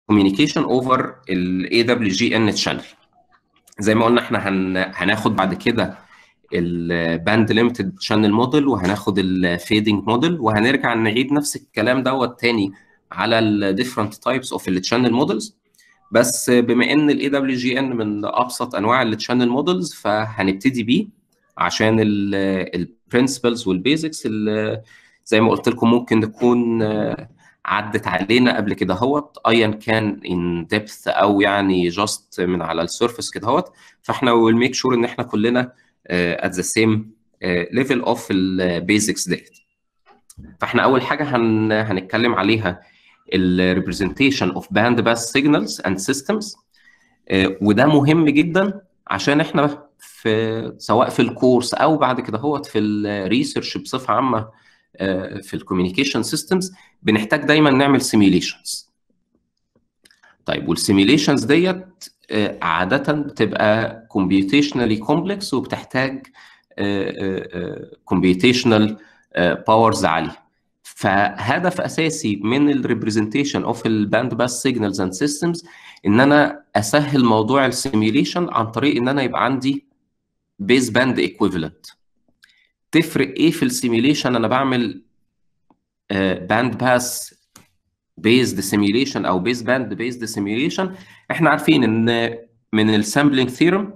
communication over ال AWGN channel زي ما قلنا احنا هن... هناخد بعد كده الباند ليمتد شانل موديل وهناخد الفيدنج موديل وهنرجع نعيد نفس الكلام دوت تاني على الديفرنت تايبس اوف التشانل موديلز بس بما ان الاي دبليو جي ان من ابسط انواع التشانل موديلز فهنبتدي بيه عشان البرنسبلز والبيزكس زي ما قلت لكم ممكن نكون عدت علينا قبل كده هوت ايا كان ان ديبث او يعني جاست من على السيرفيس كده هوت فاحنا ويل ميك شور ان احنا كلنا ات ذا سيم ليفل اوف البيزكس ديت فاحنا اول حاجه هن هنتكلم عليها الريبريزنتيشن اوف باند باس سيجنالز اند سيستمز وده مهم جدا عشان احنا في سواء في الكورس او بعد كده هوت في الريسيرش بصفه عامه في الكوميونيكيشن سيستمز بنحتاج دايما نعمل سيميليشنز طيب والسيميليشنز ديت عاده بتبقى كومبيوتيشنالي كومبلكس وبتحتاج كومبيوتيشنال باورز عاليه فهدف اساسي من الريبريزنتيشن اوف الباند باس سيجنالز اند سيستمز ان انا اسهل موضوع السيميليشن عن طريق ان انا يبقى عندي بيز باند ايكويفالنت تفرق ايه في السيميليشن انا بعمل باند باس بيزد سيميليشن او بيز باند بيزد سيميليشن احنا عارفين ان من السامبلينج ثيورم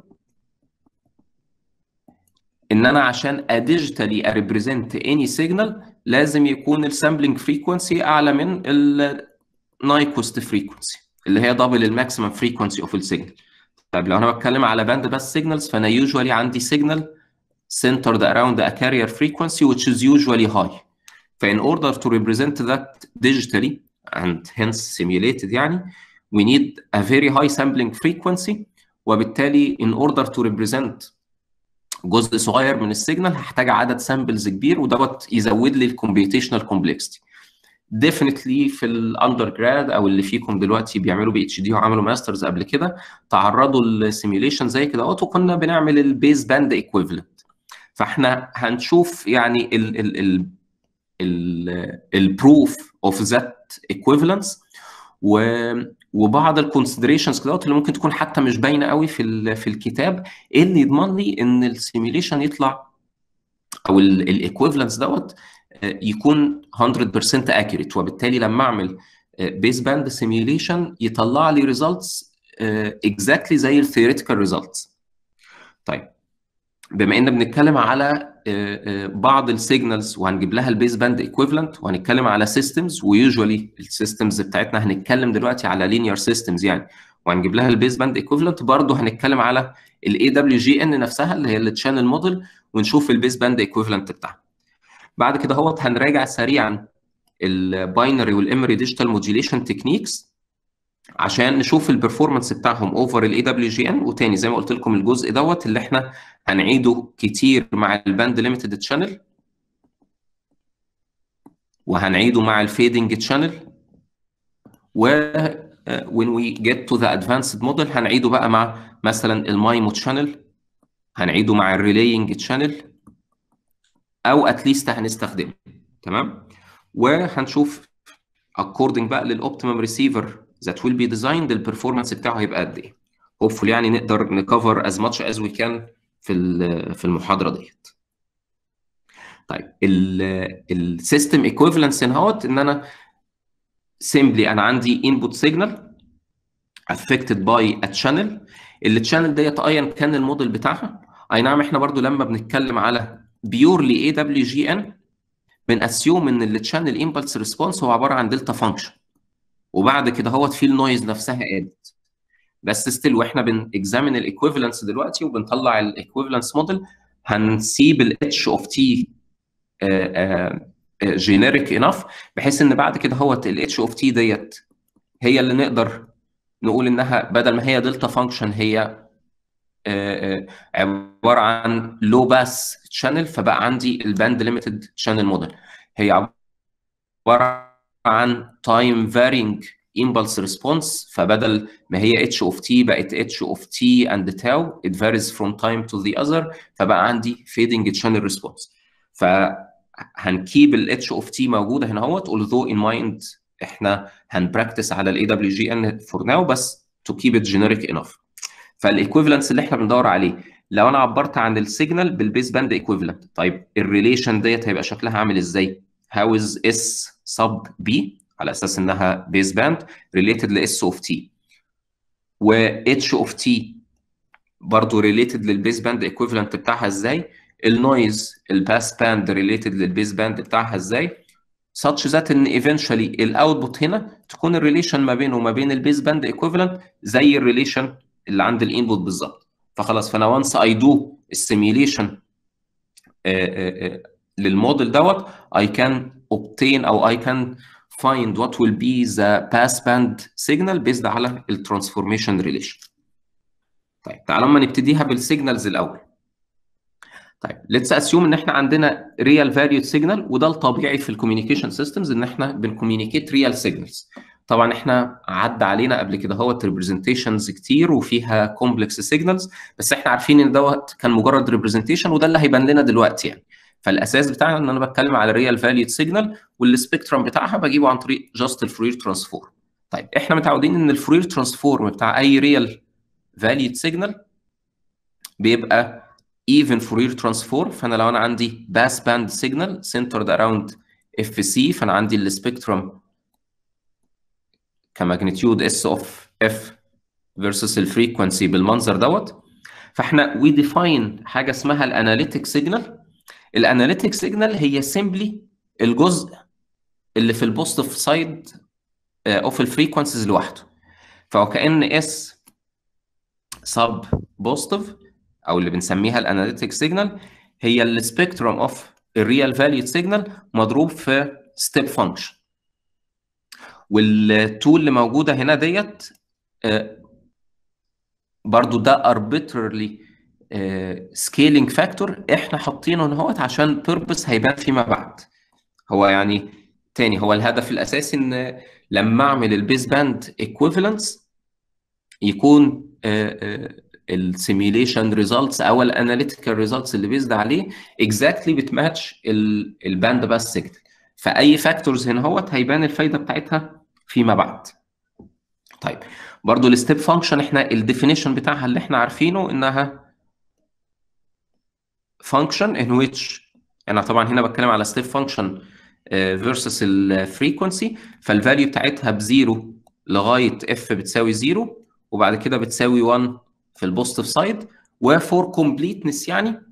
ان انا عشان اديجيتالي اريبريزنت اني سيجنال لازم يكون السامبلينج فريكونسي اعلى من النايكوست فريكونسي اللي هي دبل الماكسيمم فريكونسي اوف السيجنال طيب لو انا بتكلم على باند باس سيجنالز فانا يوجوالي عندي سيجنال centered around a carrier frequency which is usually high. فin order to represent that digitally and hence simulated يعني we need a very high sampling frequency وبالتالي in order to represent جزء صغير من السيجنال هحتاج عدد سامبلز كبير ودوت يزود لي الكمبيوتيشنال كومبلكسيتي ديفنتلي في الاندر جراد او اللي فيكم دلوقتي بيعملوا بي اتش دي وعملوا ماسترز قبل كده تعرضوا للسيميوليشن زي كده وكنا بنعمل البيز باند ايكويفالنت فاحنا هنشوف يعني ال ال ال ال البروف اوف ذات ايكويفالنس وبعض الكونسيدريشنز كده اللي ممكن تكون حتى مش باينه قوي في في الكتاب ايه اللي يضمن لي ان السيميوليشن يطلع او الايكويفالنس دوت يكون 100% اكيوريت وبالتالي لما اعمل بيس باند سيميوليشن يطلع لي ريزلتس اكزاكتلي زي الثيوريتيكال ريزلتس طيب بما ان بنتكلم على بعض السيجنالز وهنجيب لها البيس باند ايكويفالنت وهنتكلم على سيستمز ويوجوالي السيستمز بتاعتنا هنتكلم دلوقتي على لينير سيستمز يعني وهنجيب لها البيس باند ايكويفالنت برضه هنتكلم على الاي دبليو جي ان نفسها اللي هي التشانل موديل ونشوف البيس باند ايكويفالنت بتاعها بعد كده هوت هنراجع سريعا الباينري والامري ديجيتال موديوليشن تكنيكس عشان نشوف البرفورمانس بتاعهم اوفر الاي دبليو جي ان وتاني زي ما قلت لكم الجزء دوت اللي احنا هنعيده كتير مع الباند ليميتد تشانل وهنعيده مع الفيدنج تشانل و when we get to the advanced model هنعيده بقى مع مثلا المايمو تشانل هنعيده مع الريلينج تشانل او اتليست هنستخدمه تمام وهنشوف according بقى للاوبتيمم ريسيفر that will be designed البرفورمانس بتاعه هيبقى قد ايه hopefully يعني نقدر نكفر as much as we can في في المحاضره ديت طيب السيستم ايكويفالنس هوت ان انا simply انا عندي input signal affected by a channel التشانل ديت ايا كان الموديل بتاعها اي نعم احنا برضو لما بنتكلم على بيورلي اي دبليو جي ان بنأسيوم ان التشانل امبلس ريسبونس هو عباره عن دلتا فانكشن وبعد كده هوت في النويز نفسها قالت بس ستيل واحنا بنكزامن الايكويفالنس دلوقتي وبنطلع الايكويفالنس موديل هنسيب الاتش اوف تي جينيريك انف بحيث ان بعد كده هوت الاتش اوف تي ديت هي اللي نقدر نقول انها بدل ما هي دلتا فانكشن هي عباره عن لو باس شانل فبقى عندي الباند ليميتد شانل موديل هي عباره عن تايم فارينج impulse response فبدل ما هي h of t بقت h of t and tau it varies from time to the other فبقى عندي fading channel response فهنكيب ال h of t موجوده هنا اهوت although in mind احنا هنبراكتس على الاي دبليو جي ان فور ناو بس تو كيب ات جينيريك انف فالايكويفالنس اللي احنا بندور عليه لو انا عبرت عن السيجنال بالبيس باند ايكويفالنت طيب الريليشن ديت هيبقى شكلها عامل ازاي هاو از اس سب بي على اساس انها بيس باند ريليتد لاس اوف تي و اتش اوف تي برضه ريليتد للبيس باند ايكويفالنت بتاعها ازاي النويز الباس باند ريليتد للبيس باند بتاعها ازاي such that ان eventually الاوتبوت هنا تكون الريليشن ما بينه وما بين البيس باند ايكويفالنت زي الريليشن اللي عند الانبوت بالظبط فخلاص فانا وانس اي دو السيميليشن للموديل دوت I can obtain او I can find what will be the passband signal based على الترانسفورميشن ريليشن طيب تعالوا اما نبتديها بالسيجنالز الاول طيب ليتس اسيوم ان احنا عندنا ريال فاليود سيجنال وده الطبيعي في الكوميونيكيشن سيستمز ان احنا بنكوميونيكيت ريال سيجنالز طبعا احنا عدى علينا قبل كده هوت ريبريزنتيشنز كتير وفيها كومبلكس سيجنالز بس احنا عارفين ان دوت كان مجرد ريبريزنتيشن وده اللي هيبان لنا دلوقتي يعني فالاساس بتاعنا ان انا بتكلم على ريال فاليود سيجنال والسبيكترم بتاعها بجيبه عن طريق جاست الفورير ترانسفورم طيب احنا متعودين ان الفورير ترانسفورم بتاع اي ريال فاليود سيجنال بيبقى even Fourier transform فانا لو انا عندي باس باند سيجنال centered around FC فانا عندي السبيكترم كماجنتيود اس اوف اف versus الفريكونسي بالمنظر دوت فاحنا we define حاجه اسمها الاناليتيك سيجنال الاناليتيك سيجنال هي سيمبلي الجزء اللي في البوزيتيف سايد اوف الفريكونسيز لوحده فهو كان اس سب بوزيتيف او اللي بنسميها الاناليتيك سيجنال هي السبيكترم اوف الريال فاليود سيجنال مضروب في ستيب فانكشن والتول اللي موجوده هنا ديت برضو ده arbitrarily سكيلينج فاكتور احنا حاطينه ان هوت عشان بيربس هيبان فيما بعد هو يعني تاني هو الهدف الاساسي ان لما اعمل البيس باند ايكويفالنس يكون السيميليشن ريزلتس او الاناليتيكال ريزلتس اللي بيزد عليه اكزاكتلي بتماتش الباند باس سيجنال فاي فاكتورز هنا هوت هيبان الفايده بتاعتها فيما بعد طيب برضو الستيب فانكشن احنا الديفينيشن بتاعها اللي احنا عارفينه انها function in which انا طبعا هنا بتكلم على ستيب فانكشن فيرسس الفريكونسي فالفاليو بتاعتها بزيرو لغايه اف بتساوي زيرو وبعد كده بتساوي 1 في البوزيتيف سايد وفور كومبليتنس يعني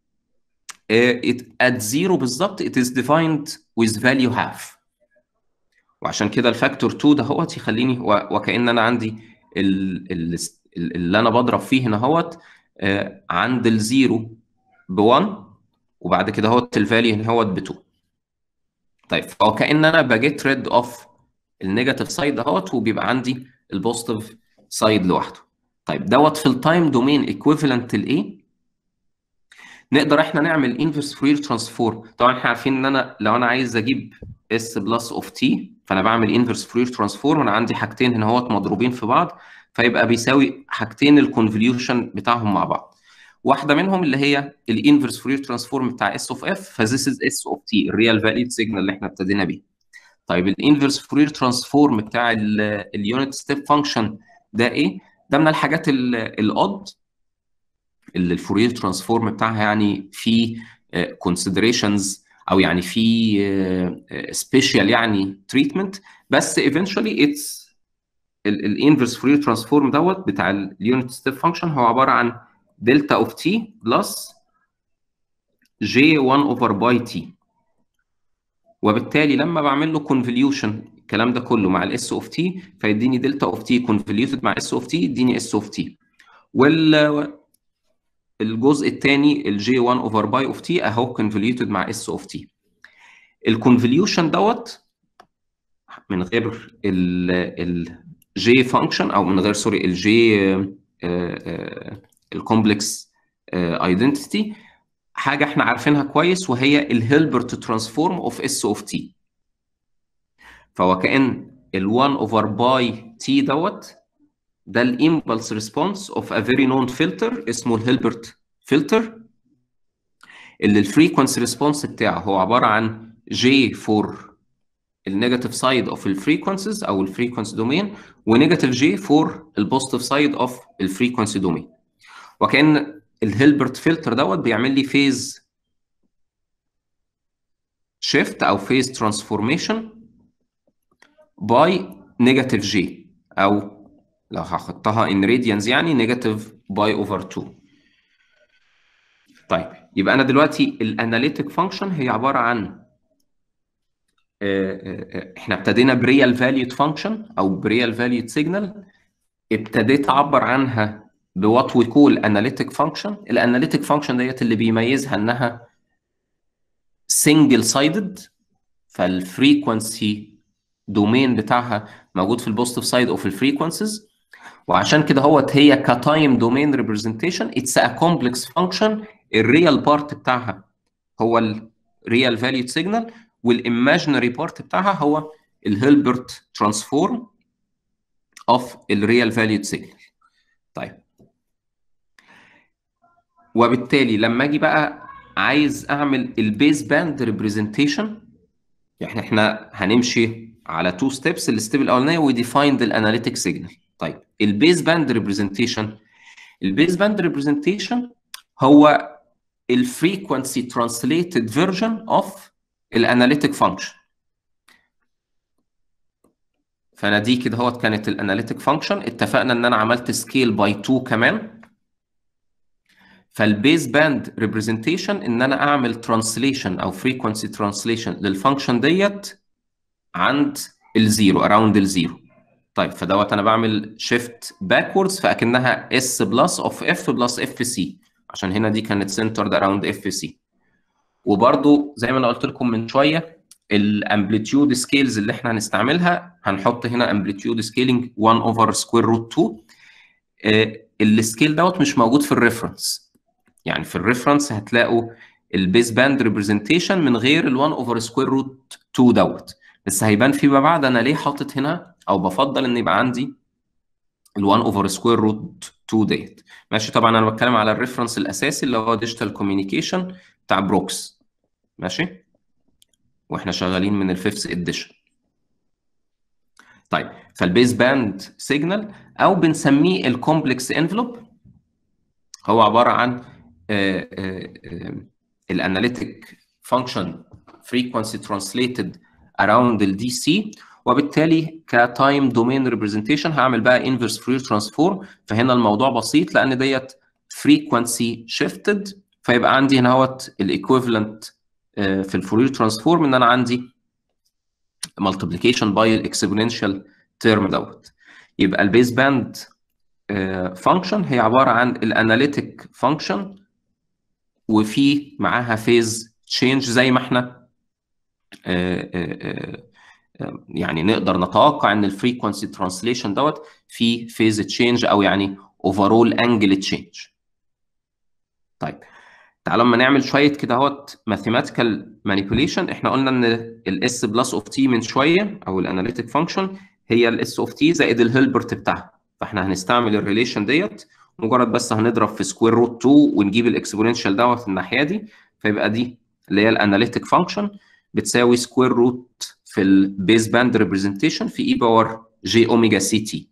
ات زيرو بالظبط it is defined with value half وعشان كده الفاكتور 2 ده هوت يخليني وكأن انا عندي ال ال اللي انا بضرب فيه هنا هوت عند الزيرو ب 1 وبعد كده هوت الفاليو هنا هوت ب 2 طيب فهو كأن انا بجيت ريد اوف النيجاتيف سايد اهوت وبيبقى عندي البوزيتيف سايد لوحده طيب دوت في التايم دومين ايكويفالنت لايه نقدر احنا نعمل انفرس فورير ترانسفورم طبعا احنا عارفين ان انا لو انا عايز اجيب اس بلس اوف تي فانا بعمل انفرس فورير ترانسفورم وانا عندي حاجتين هنا اهوت مضروبين في بعض فيبقى بيساوي حاجتين الكونفوليوشن بتاعهم مع بعض واحده منهم اللي هي الانفرس فورير ترانسفورم بتاع اس اوف اف فذيس از اس اوف تي الريال فاليد سيجنال اللي احنا ابتدينا بيه طيب الانفرس فورير ترانسفورم بتاع اليونت ستيب فانكشن ده ايه ده من الحاجات الاود اللي الفورير ترانسفورم بتاعها يعني في كونسيدريشنز او يعني في سبيشال يعني تريتمنت بس eventually اتس الانفرس فورير ترانسفورم دوت بتاع اليونت ستيب فانكشن هو عباره عن دلتا اوف تي بلس جي 1 اوفر باي تي وبالتالي لما بعمل له كونفوليوشن الكلام ده كله مع الاس اوف تي فيديني دلتا اوف تي كونفوليوتد مع اس اوف تي يديني اس اوف تي وال الجزء الثاني الجي 1 اوفر باي اوف تي اهو كونفوليوتد مع اس اوف تي الكونفوليوشن دوت من غير الجي فانكشن او من غير سوري الجي الكومبلكس ايدنتيتي حاجه احنا عارفينها كويس وهي الهيلبرت ترانسفورم اوف اس اوف تي فهو كان ال1 اوفر باي تي دوت ده الامبلس ريسبونس اوف ا فيري نون فلتر اسمه الهيلبرت فلتر اللي الفريكونسي ريسبونس بتاعه هو عباره عن جي فور النيجاتيف سايد اوف الفريكونسيز او الفريكونسي دومين ونيجاتيف جي فور البوزيتيف سايد اوف الفريكونسي دومين وكان الهيلبرت فلتر دوت بيعمل لي فيز شيفت او فيز ترانسفورميشن باي نيجاتيف جي او لو هحطها ان راديانز يعني نيجاتيف باي اوفر 2 طيب يبقى انا دلوقتي الاناليتيك فانكشن هي عباره عن احنا ابتدينا بريال فاليود فانكشن او بريال فاليود سيجنال ابتديت اعبر عنها بوات وي كول اناليتيك فانكشن الاناليتيك فانكشن ديت اللي بيميزها انها سنجل سايدد فالفريكونسي دومين بتاعها موجود في البوزيتيف سايد اوف الفريكونسيز وعشان كده هوت هي كتايم دومين ريبريزنتيشن اتس ا كومبلكس فانكشن الريال بارت بتاعها هو الريال فاليود سيجنال والايماجينري بارت بتاعها هو الهيلبرت ترانسفورم اوف الريال فاليود سيجنال طيب وبالتالي لما اجي بقى عايز اعمل البيز باند ريبريزنتيشن احنا احنا هنمشي على تو ستيبس الستيب الاولانيه وي ديفايند الاناليتيك سيجنال طيب البيز باند ريبريزنتيشن البيز باند ريبريزنتيشن هو الفريكونسي ترانسليتد فيرجن اوف الاناليتيك فانكشن فانا دي كده هوت كانت الاناليتيك فانكشن اتفقنا ان انا عملت سكيل باي 2 كمان فالبيز باند ريبريزنتيشن ان انا اعمل ترانسليشن او فريكونسي ترانسليشن للفانكشن ديت عند الزيرو اراوند الزيرو طيب فدوت انا بعمل شيفت باكوردز فاكنها اس بلس اوف اف بلس اف سي عشان هنا دي كانت سنترد اراوند اف سي وبرده زي ما انا قلت لكم من شويه الامبليتيود سكيلز اللي احنا هنستعملها هنحط هنا امبليتيود سكيلينج 1 اوفر سكوير روت 2 السكيل دوت مش موجود في الريفرنس يعني في الريفرنس هتلاقوا البيس باند ريبريزنتيشن من غير ال 1 اوفر سكوير روت 2 دوت بس هيبان فيما بعد انا ليه حاطط هنا او بفضل ان يبقى عندي ال 1 اوفر سكوير روت 2 ديت ماشي طبعا انا بتكلم على الريفرنس الاساسي اللي هو ديجيتال كوميونيكيشن بتاع بروكس ماشي واحنا شغالين من الفيفث اديشن طيب فالبيس باند سيجنال او بنسميه الكومبلكس انفلوب هو عباره عن الاناليتيك فانكشن فريكونسي ترانسليتد اراوند الدي سي وبالتالي كتايم دومين ريبريزنتيشن هعمل بقى انفرس فورير ترانسفورم فهنا الموضوع بسيط لان ديت فريكونسي شيفتد فيبقى عندي هنا اهوت الايكويفالنت في الفورير ترانسفورم ان انا عندي مالتيبليكيشن باي الاكسبوننشال تيرم دوت يبقى البيس باند فانكشن هي عباره عن الاناليتيك فانكشن وفي معاها فيز تشينج زي ما احنا يعني نقدر نتوقع ان الفريكونسي ترانسليشن دوت في فيز تشينج او يعني اوفرول انجل تشينج طيب تعالوا اما نعمل شويه كده اهوت ماثيماتيكال مانيبيوليشن احنا قلنا ان الاس بلس اوف تي من شويه او الاناليتيك فانكشن هي الاس اوف تي زائد الهيلبرت بتاعها فاحنا هنستعمل الريليشن ديت مجرد بس هنضرب في سكوير روت 2 ونجيب الاكسبوننشال دوت الناحيه دي فيبقى دي اللي هي الاناليتيك فانكشن بتساوي سكوير روت في البيز باند ريبريزنتيشن في اي باور جي اوميجا سي تي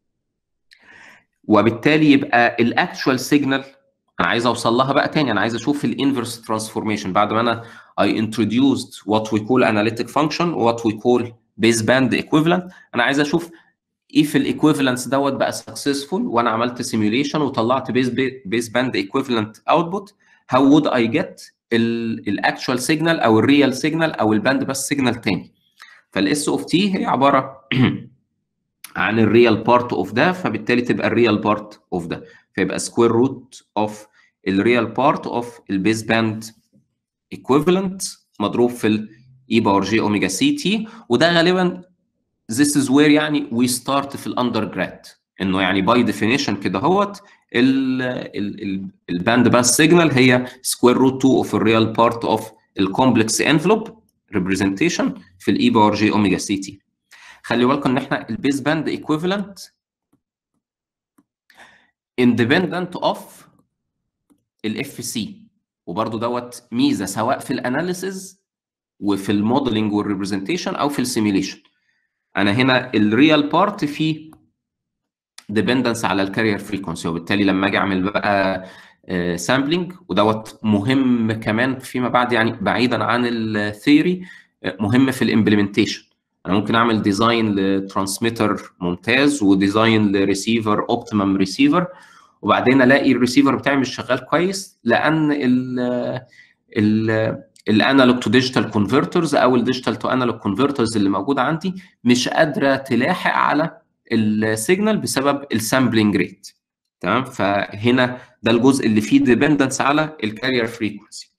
وبالتالي يبقى الاكتشوال سيجنال انا عايز اوصل لها بقى تاني انا عايز اشوف الانفرس ترانسفورميشن بعد ما انا I introduced what we call analytic function what we call base band equivalent انا عايز اشوف if الايكويفالنس دوت بقى successful وانا عملت simulation وطلعت base base band equivalent output how would I get الاكتشوال سيجنال او الريال سيجنال او الباند بس سيجنال تاني فالاس اوف تي هي عباره عن الريال بارت اوف ده فبالتالي تبقى الريال بارت اوف ده فيبقى سكوير روت اوف الريال بارت اوف البيس باند ايكويفالنت مضروب في الاي باور جي اوميجا سي تي وده غالبا this is where يعني we start في الاندر جراد انه يعني باي ديفينيشن كده اهوت الباند باس سيجنال هي سكوير روت 2 اوف الريال بارت اوف الكومبلكس انفلوب ريبريزنتيشن في الاي باور جي اوميجا سي تي خلي بالكم ان احنا البيس باند ايكويفالنت independent of الاف سي وبرده دوت ميزه سواء في الاناليسز وفي الموديلنج والريبريزنتيشن او في السيميليشن انا هنا الريال بارت فيه ديبندنس على الكارير فريكونسي وبالتالي لما اجي اعمل بقى سامبلنج ودوت مهم كمان فيما بعد يعني بعيدا عن الثيوري مهم في الامبلمنتيشن انا ممكن اعمل ديزاين لترانسميتر ممتاز وديزاين لريسيفر اوبتيمم ريسيفر وبعدين الاقي الريسيفر بتاعي مش شغال كويس لان ال ال الانالوج تو ديجيتال كونفرترز او الديجيتال تو انالوج كونفرترز اللي موجوده عندي مش قادره تلاحق على السيجنال بسبب السامبلنج ريت تمام فهنا ده الجزء اللي فيه ديبندنس على الكارير فريكونسي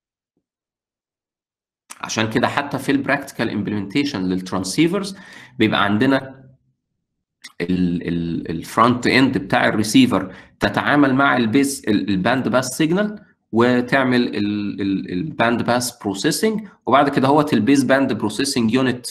عشان كده حتى في البراكتيكال امبلمنتيشن للترانسيفرز بيبقى عندنا الفرونت اند بتاع الريسيفر تتعامل مع البيس الباند باس سيجنال وتعمل الباند باس بروسيسنج وبعد كده هو البيس باند بروسيسنج يونت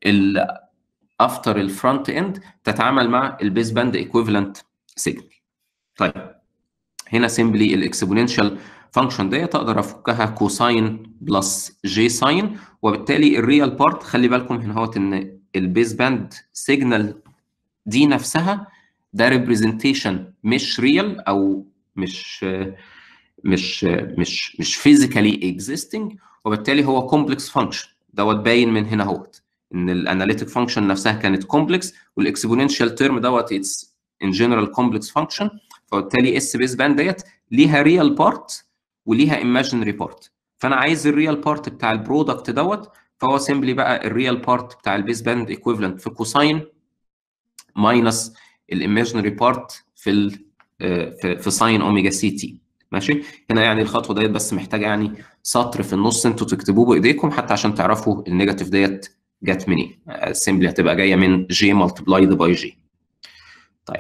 افتر الفرونت اند تتعامل مع البيس باند ايكويفالنت سيجنال طيب هنا سيمبلي الاكسبوننشال فانكشن ديت اقدر افكها كوساين بلس جي ساين وبالتالي الريال بارت خلي بالكم هنا هوت ان البيس باند سيجنال دي نفسها ده ريبريزنتيشن مش ريال او مش مش مش مش فيزيكالي اكزيستنج وبالتالي هو كومبلكس فانكشن دوت باين من هنا اهوت ان الاناليتيك فانكشن نفسها كانت كومبلكس والاكسبوننشال تيرم دوت اتس ان جنرال كومبلكس فانكشن فبالتالي اس بيس باند ديت ليها ريال بارت وليها ايماجينري بارت فانا عايز الريال بارت بتاع البرودكت دوت فهو سيمبلي بقى الريال بارت بتاع البيس باند ايكويفالنت في كوساين ماينس الايماجينري بارت في ال في, في ساين اوميجا سي تي ماشي هنا يعني الخطوه ديت بس محتاجه يعني سطر في النص انتوا تكتبوه بايديكم حتى عشان تعرفوا النيجاتيف ديت جت منين سيمبلي هتبقى جايه من جي ملتبلايد باي جي طيب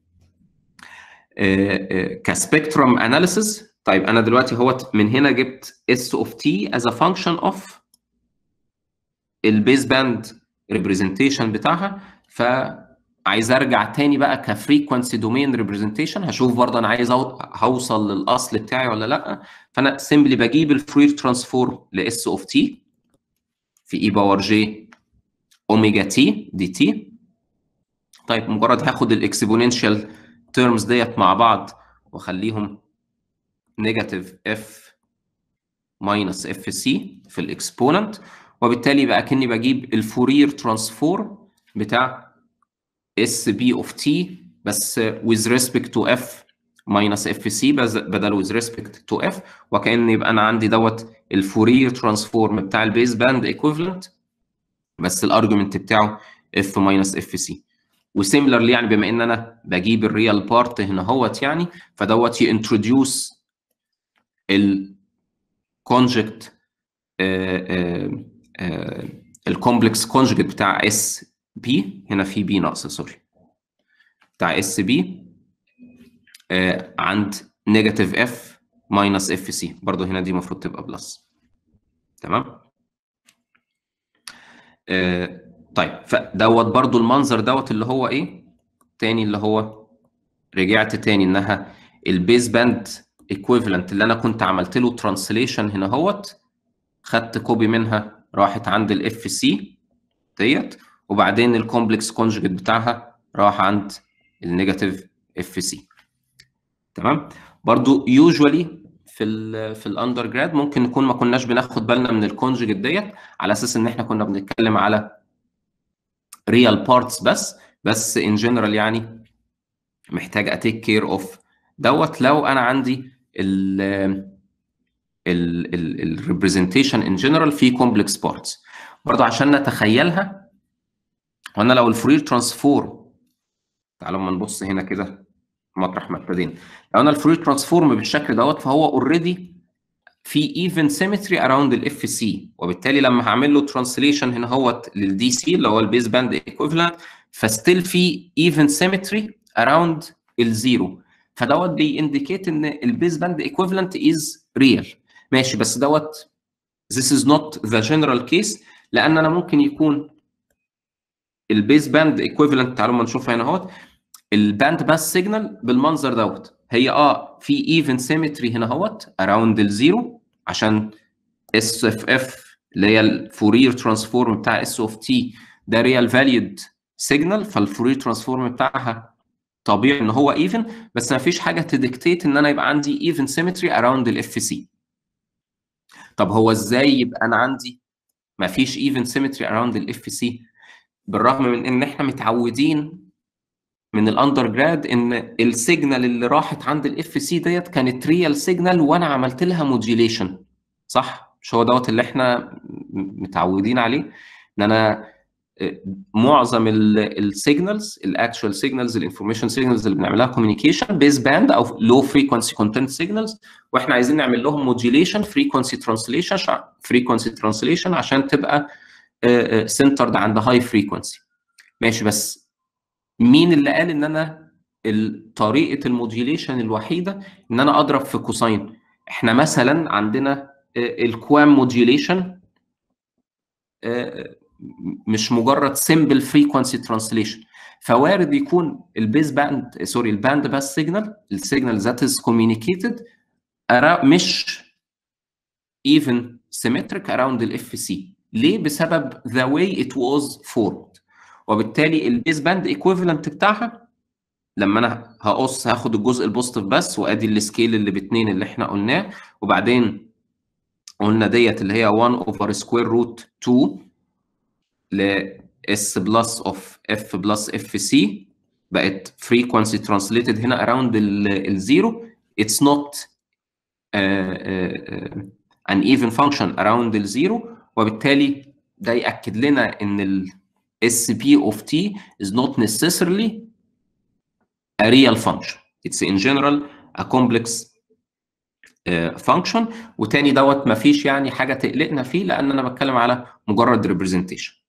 كسبيكترم اناليسيس طيب انا دلوقتي اهوت من هنا جبت اس اوف تي از ا فانكشن اوف البيس باند ريبريزنتيشن بتاعها فعايز ارجع تاني بقى كفريكونسي دومين ريبريزنتيشن هشوف برضه انا عايز هوصل للاصل بتاعي ولا لا فانا سيمبلي بجيب الفرير ترانسفورم لاس اوف تي في اي باور جي اوميجا تي دي تي طيب مجرد هاخد الاكسبوننشال تيرمز ديت مع بعض واخليهم نيجاتيف اف ماينس اف سي في الاكسبوننت وبالتالي بقى كاني بجيب الفورير ترانسفورم بتاع اس بي اوف تي بس with respect to f minus اف سي بدل with respect to f وكأن يبقى انا عندي دوت الفورير ترانسفورم بتاع البيس باند ايكويفالنت بس الارجيومنت بتاعه اف ماينس اف سي وسيميلرلي يعني بما ان انا بجيب الريال بارت هنا هوت يعني فدوت ينتروديوس الكونجكت الكومبلكس كونجكت بتاع اس بي هنا في بي ناقصه سوري بتاع اس بي عند نيجاتيف اف ماينس اف سي برضه هنا دي المفروض تبقى بلس تمام آه طيب فدوت برضه المنظر دوت اللي هو ايه تاني اللي هو رجعت تاني انها البيس باند ايكويفالنت اللي انا كنت عملت له ترانسليشن هنا هوت خدت كوبي منها راحت عند الاف سي ديت وبعدين الكومبلكس كونجكت بتاعها راح عند النيجاتيف اف سي تمام برضو يوجوالي في ال في الاندر جراد ممكن نكون ما كناش بناخد بالنا من الكونجكت ديت على اساس ان احنا كنا بنتكلم على ريال بارتس بس بس ان جنرال يعني محتاج اتيك كير اوف دوت لو انا عندي ال الريبريزنتيشن ان جنرال في كومبلكس بارتس برضه عشان نتخيلها وانا لو الفورير ترانسفورم تعالوا ما نبص هنا كده مطرح ما ابتدينا لو انا الفورير ترانسفورم بالشكل دوت فهو اوريدي في ايفن سيمتري اراوند الاف سي وبالتالي لما هعمل له ترانسليشن هنا هوت للدي سي اللي هو البيس باند ايكويفالنت فستيل في ايفن سيمتري اراوند الزيرو فدوت بينديكيت ان البيس باند ايكويفالنت از ريال ماشي بس دوت this is not the general case لان انا ممكن يكون البيس باند ايكويفالنت تعالوا ما نشوفها هنا اهوت الباند باس سيجنال بالمنظر دوت هي اه في ايفن سيمتري هنا اهوت اراوند الزيرو عشان اس اف اف اللي هي الفورير ترانسفورم بتاع اس اوف تي ده ريال فاليود سيجنال فالفورير ترانسفورم بتاعها طبيعي ان هو ايفن بس ما فيش حاجه تديكتيت ان انا يبقى عندي ايفن سيمتري اراوند الاف سي طب هو ازاي يبقى انا عندي ما فيش ايفن سيمتري اراوند الاف سي بالرغم من ان احنا متعودين من الاندر جراد ان السيجنال اللي راحت عند الاف سي ديت كانت ريال سيجنال وانا عملت لها موديوليشن صح مش هو دوت اللي احنا متعودين عليه ان انا معظم السيجنالز الاكشوال سيجنالز الانفورميشن سيجنالز اللي بنعملها كوميونيكيشن بيز باند او لو فريكونسي كونتنت سيجنالز واحنا عايزين نعمل لهم موديوليشن فريكونسي ترانسليشن فريكونسي ترانسليشن عشان تبقى سنترد عند هاي فريكونسي ماشي بس مين اللي قال ان انا طريقه الموديوليشن الوحيده ان انا اضرب في كوساين احنا مثلا عندنا الكوام موديوليشن مش مجرد سمبل فريكونسي ترانسليشن فوارد يكون البيز باند سوري الباند باس سيجنال السيجنال ذات از كوميونيكيتد مش even symmetric around الاف سي ليه بسبب the way it was formed وبالتالي البيز باند ايكويفالنت بتاعها لما انا هقص هاخد الجزء البوزيتيف بس وادي السكيل اللي باتنين اللي احنا قلناه وبعدين قلنا ديت اللي هي 1 اوفر سكوير روت 2 ل اس بلس اوف اف بلس اف سي بقت frequency translated هنا around الزيرو it's not uh, uh, an even function around الزيرو وبالتالي ده يأكد لنا ان ال SCP of t is not necessarily a real function. It's in general a complex uh, function وتاني دوت مفيش يعني حاجة تقلقنا فيه لأن أنا بتكلم على مجرد representation.